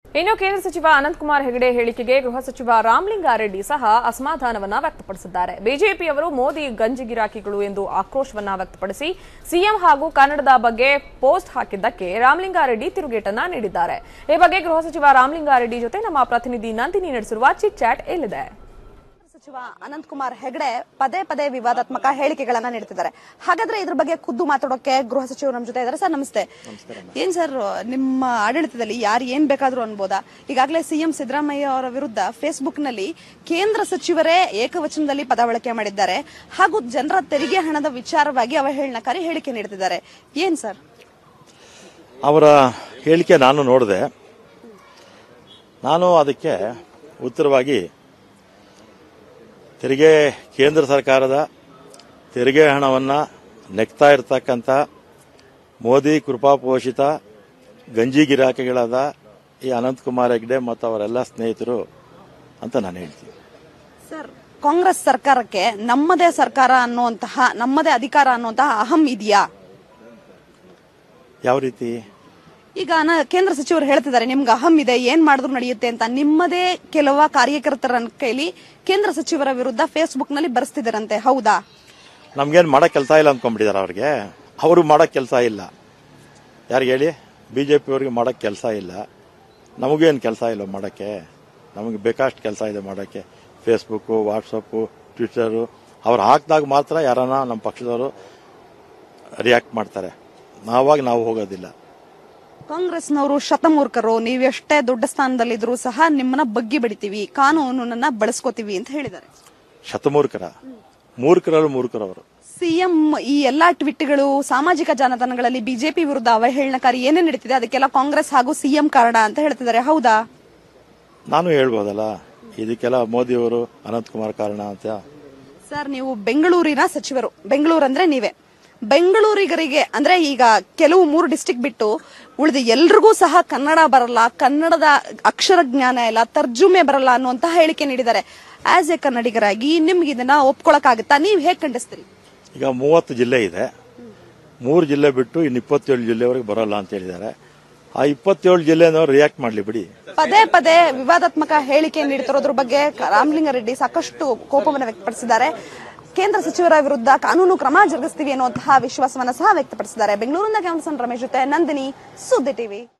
ಇನ್ನು ಕೇಂದ್ರ ಸಚಿವ ಅನಂತಕುಮಾರ್ ಹೆಗಡೆ ಹೇಳಿಕೆಗೆ ಗೃಹ ಸಚಿವ ರಾಮಲಿಂಗಾರೆಡ್ಡಿ ಸಹ ಅಸಮಾಧಾನವನ್ನ ವ್ಯಕ್ತಪಡಿಸಿದ್ದಾರೆ ಬಿಜೆಪಿಯವರು ಮೋದಿ ಗಂಜಿ ಗಿರಾಕಿಗಳು ಎಂದು ಆಕ್ರೋಶವನ್ನ ವ್ಯಕ್ತಪಡಿಸಿ ಸಿಎಂ ಹಾಗೂ ಕನ್ನಡದ ಬಗ್ಗೆ ಪೋಸ್ಟ್ ಹಾಕಿದ್ದಕ್ಕೆ ರಾಮಲಿಂಗಾರೆಡ್ಡಿ ತಿರುಗೇಟನ್ನ ನೀಡಿದ್ದಾರೆ ಈ ಬಗ್ಗೆ ಗೃಹ ಸಚಿವ ರಾಮಲಿಂಗಾರೆಡ್ಡಿ ಜೊತೆ ನಮ್ಮ ಪ್ರತಿನಿಧಿ ನಂದಿನಿ ನಡೆಸಿರುವ ಚಿಟ್ ಚಾಟ್ ಎಲ್ಲಿದೆ ಸಚಿವ ಅನಂತ್ ಕುಮಾರ್ ಹೆಗಡೆ ಪದೇ ಪದೇ ವಿವಾದಾತ್ಮಕ ಹೇಳಿಕೆಗಳನ್ನ ನೀಡ್ತಿದ್ದಾರೆ ಹಾಗಾದ್ರೆ ಇದ್ರ ಬಗ್ಗೆ ಖುದ್ದು ಮಾತಾಡೋಕೆ ಗೃಹ ಸಚಿವರು ನಮ್ಮ ಜೊತೆ ಇದ್ದಾರೆ ಸರ್ ನಮಸ್ತೆ ಏನ್ ಸರ್ ನಿಮ್ಮ ಆಡಳಿತದಲ್ಲಿ ಯಾರು ಏನ್ ಬೇಕಾದ್ರೂ ಅನ್ಬೋದಾ ಈಗಾಗಲೇ ಸಿಎಂ ಸಿದ್ದರಾಮಯ್ಯ ಅವರ ವಿರುದ್ಧ ಫೇಸ್ಬುಕ್ ನಲ್ಲಿ ಕೇಂದ್ರ ಸಚಿವರೇ ಏಕವಚನದಲ್ಲಿ ಪದ ಬಳಕೆ ಮಾಡಿದ್ದಾರೆ ಹಾಗೂ ಜನರ ತೆರಿಗೆ ಹಣದ ವಿಚಾರವಾಗಿ ಅವಹೇಳನಕಾರಿ ಹೇಳಿಕೆ ನೀಡ್ತಿದ್ದಾರೆ ಏನ್ ಸರ್ ಅವರ ಹೇಳಿಕೆ ನಾನು ನೋಡಿದೆ ನಾನು ಅದಕ್ಕೆ ಉತ್ತರವಾಗಿ ತೆರಿಗೆ ಕೇಂದ್ರ ಸರ್ಕಾರದ ತೆರಿಗೆ ಹಣವನ್ನು ನೆಕ್ತಾ ಇರತಕ್ಕಂಥ ಮೋದಿ ಕೃಪಾಪೋಷಿತ ಗಂಜಿ ಗಿರಾಕಿಗಳಾದ ಈ ಅನಂತಕುಮಾರ್ ಹೆಗ್ಡೆ ಮತ್ತು ಅವರೆಲ್ಲ ಸ್ನೇಹಿತರು ಅಂತ ನಾನು ಹೇಳ್ತೀನಿ ಸರ್ ಕಾಂಗ್ರೆಸ್ ಸರ್ಕಾರಕ್ಕೆ ನಮ್ಮದೇ ಸರ್ಕಾರ ಅನ್ನುವಂತಹ ನಮ್ಮದೇ ಅಧಿಕಾರ ಅನ್ನುವಂತಹ ಅಹಂ ಇದೆಯಾ ಯಾವ ರೀತಿ ಈಗ ನ- ಕೇಂದ್ರ ಸಚಿವರು ಹೇಳ್ತಿದ್ದಾರೆ ನಿಮ್ಗೆ ಅಹಂ ಇದೆ ಏನ್ ಮಾಡಿದ್ರು ನಡೆಯುತ್ತೆ ಅಂತ ನಿಮ್ಮದೇ ಕೆಲವ ಕಾರ್ಯಕರ್ತರ ಕೈಲಿ ಕೇಂದ್ರ ಸಚಿವರ ವಿರುದ್ಧ ಫೇಸ್ಬುಕ್ ನಲ್ಲಿ ಬರೆಸ್ತಿದ್ದಾರಂತೆ ಹೌದಾ ನಮ್ಗೇನು ಮಾಡೋ ಕೆಲಸ ಇಲ್ಲ ಅಂದ್ಕೊಂಡ್ಬಿಟ್ಟಿದ್ದಾರೆ ಅವ್ರಿಗೆ ಅವರು ಮಾಡೋ ಕೆಲಸ ಇಲ್ಲ ಯಾರಿಗೆ ಹೇಳಿ ಬಿ ಜೆ ಪಿಯವ್ರಿಗೆ ಮಾಡೋಕ್ಕೆ ಕೆಲಸ ಇಲ್ಲ ನಮಗೇನು ಕೆಲಸ ಇಲ್ಲ ಮಾಡೋಕ್ಕೆ ನಮಗೆ ಬೇಕಾಷ್ಟು ಕೆಲಸ ಇದೆ ಮಾಡೋಕ್ಕೆ ಫೇಸ್ಬುಕ್ಕು ವಾಟ್ಸಪ್ಪು ಟ್ವಿಟ್ಟರು ಅವ್ರು ಹಾಕಿದಾಗ ಮಾತ್ರ ಯಾರನ್ನ ನಮ್ಮ ಪಕ್ಷದವರು ರಿಯಾಕ್ಟ್ ಮಾಡ್ತಾರೆ ನಾವಾಗ ನಾವು ಹೋಗೋದಿಲ್ಲ ಕಾಂಗ್ರೆಸ್ನವರು ಶತಮೂರ್ಖರು ನೀವೆಷ್ಟೇ ದೊಡ್ಡ ಸ್ಥಾನದಲ್ಲಿದ್ರು ಸಹ ನಿಮ್ಮನ್ನ ಬಗ್ಗಿ ಬಡಿತೀವಿ ಕಾನೂನನ್ನ ಬಳಸ್ಕೋತೀವಿ ಅಂತ ಹೇಳಿದ್ದಾರೆ ಶತಮೂರ್ಖರ ಮೂರ್ಖರಲ್ಲಿ ಮೂರ್ಖರವರು ಸಿಎಂ ಈ ಎಲ್ಲಾ ಟ್ವೀಟ್ಗಳು ಸಾಮಾಜಿಕ ಜಾಲತಾಣಗಳಲ್ಲಿ ಬಿಜೆಪಿ ವಿರುದ್ಧ ಅವಹೇಳನಕಾರಿ ಏನೇ ನಡೀತಿದೆ ಅದಕ್ಕೆಲ್ಲ ಕಾಂಗ್ರೆಸ್ ಹಾಗೂ ಸಿಎಂ ಕಾರಣ ಅಂತ ಹೇಳ್ತಿದ್ದಾರೆ ಹೌದಾ ನಾನು ಹೇಳ್ಬೋದಲ್ಲ ಇದಕ್ಕೆಲ್ಲ ಮೋದಿಯವರು ಅನಂತಕುಮಾರ್ ಕಾರಣ ಅಂತ ಸರ್ ನೀವು ಬೆಂಗಳೂರಿನ ಸಚಿವರು ಬೆಂಗಳೂರು ಅಂದ್ರೆ ನೀವೇ ಬೆಂಗಳೂರಿಗರಿಗೆ ಅಂದ್ರೆ ಈಗ ಕೆಲವು ಮೂರು ಡಿಸ್ಟಿಕ್ ಬಿಟ್ಟು ಉಳಿದ ಎಲ್ರಿಗೂ ಸಹ ಕನ್ನಡ ಬರಲ್ಲ ಕನ್ನಡದ ಅಕ್ಷರ ಜ್ಞಾನ ಇಲ್ಲ ತರ್ಜುಮೆ ಬರಲ್ಲ ಅನ್ನುವಂತಹ ಹೇಳಿಕೆ ನೀಡಿದ್ದಾರೆ ಆಸ್ ಎ ಕನ್ನಡಿಗರಾಗಿ ನಿಮ್ಗೆ ಇದನ್ನ ಒಪ್ಕೊಳಕ್ಕಾಗತ್ತಾ ನೀವ್ ಹೇಗ್ ಖಂಡಿಸ್ತೀರಿ ಈಗ ಮೂವತ್ತು ಜಿಲ್ಲೆ ಇದೆ ಮೂರು ಜಿಲ್ಲೆ ಬಿಟ್ಟು ಇನ್ನು ಇಪ್ಪತ್ತೇಳು ಜಿಲ್ಲೆವರೆಗೆ ಬರೋಲ್ಲ ಅಂತ ಹೇಳಿದ್ದಾರೆ ಆ ಇಪ್ಪತ್ತೇಳು ಜಿಲ್ಲೆನವರು ರಿಯಾಕ್ಟ್ ಮಾಡಲಿ ಬಿಡಿ ಪದೇ ಪದೇ ವಿವಾದಾತ್ಮಕ ಹೇಳಿಕೆ ನೀಡುತ್ತಿರೋದ್ರ ಬಗ್ಗೆ ರಾಮಲಿಂಗಾರೆಡ್ಡಿ ಸಾಕಷ್ಟು ಕೋಪವನ್ನು ವ್ಯಕ್ತಪಡಿಸಿದ್ದಾರೆ ಕೇಂದ್ರ ಸಚಿವರ ವಿರುದ್ಧ ಕಾನೂನು ಕ್ರಮ ಜರುಗಿಸ್ತೀವಿ ಅನ್ನುವಂತಹ ವಿಶ್ವಾಸವನ್ನ ಸಹ ವ್ಯಕ್ತಪಡಿಸಿದ್ದಾರೆ ಬೆಂಗಳೂರಿನ ಕ್ಯಾಮ್ಸನ್ ರಮೇಶ್ ಜೊತೆ ನಂದಿನಿ ಸುದ್ದಿ ಟಿವಿ